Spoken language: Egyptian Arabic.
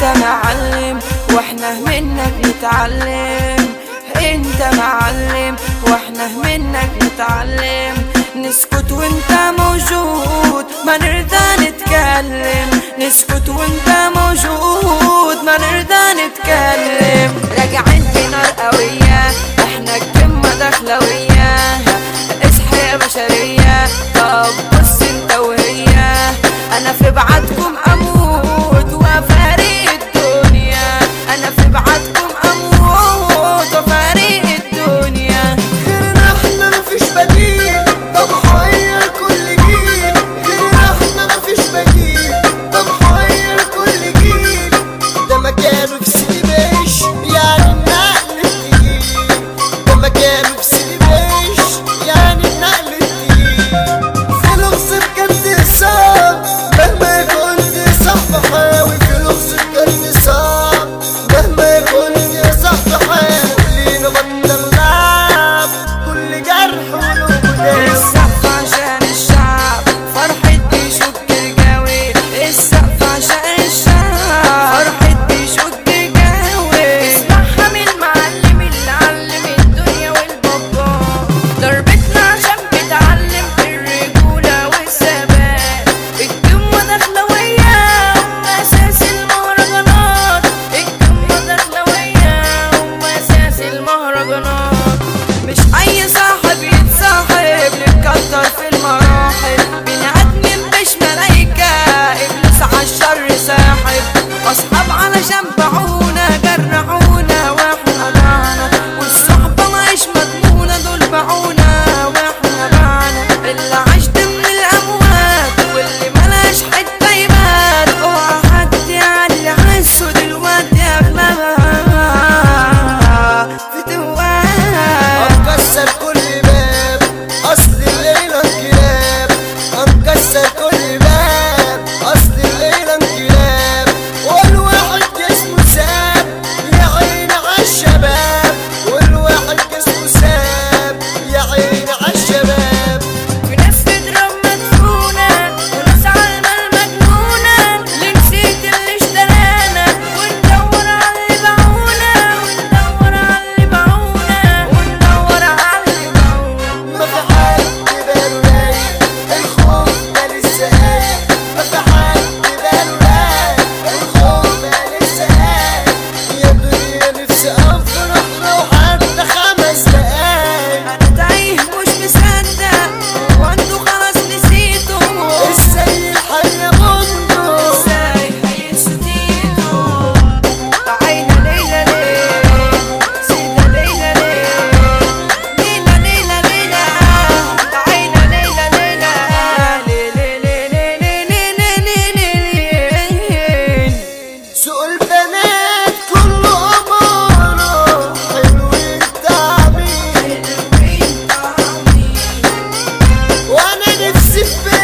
انت معلم واحنا منك نتعلم انت معلم واحنا منك نتعلم نسكت وانت موجود ما نرضى نتكلم نسكت وانت موجود ما نرضى نتكلم راجعين بنار قوية احنا الجمة دخلوية اصحى يا بشرية طب بص انت وهي انا في بعدكم اموت وفارق الدنيا انا في بعدكم اموت وفارق الدنيا غيرنا احنا مفيش بديل طب حير كل جيل غيرنا احنا مفيش بديل طب حير كل جيل ده مكانه في سيدي بيش يعني النقل التقيل ده مكانه في سيدي بيش يعني النقل التقيل في لغز بجد صعب مهما كنت صح حاول في لغز بجد صعب مهما كنت صح حاول لينا بطل لعب كل جرح وله جدال السقف عشان الشعب فرحة بيشك الجوي السقف عشان الشعب فرحة بيشك الجوي اسمعها من المعلم اللي علم الدنيا والبابا ضربتنا عشان بتعلم في الرجولة والثبات الجمة دخلوية هم أساس المهرجانات الجمة دخلوية هم أساس المهرجانات مش أي صاحب يتصاحب نكتر في المراحل بني آدمين مش ملايكة إبليس عالشر ساحب أصحاب علشان باعونا جرحونا وإحنا ضعنا والصحبة مش مضمونة دول باعونا وإحنا بعنا اللي عاش ضمن الأموات واللي ملاش حتة يبات اوعى حد يعلي عزه دلوقتي أغلبها فتوات هنكسر كل باب اصل الليله انقلاب هنكسر كل باب اصل الليله انقلاب والواحد جسمه ساب يا عيني عالشباب والواحد جسمه ساب يا عيني عالشباب في ناس تضرب مدفونة وناس عالمة المجنونة اللي نسيت اللي اشترانا وندور على اللي باعونا وندور على اللي باعونا وندور على اللي باعونا ما في حد باله رايق الخوف ما لسه قايق ما في حد باله رايق الخوف ما لسه قايق يا دنيا نفسي افرح لو حتى خمس دقايق انا تايه مش مصدق وانتوا خلاص نسيتوا ازاي الحياة منه ازاي هينسيتوا عينا ليلى ليه سيدة ليلى ليه ليلى ليلى ليلى عينا ليلى ليلى ليلى ليلى ليلى ليلى سوق البنات كله أمانة حلو التعبير وانا نفسي في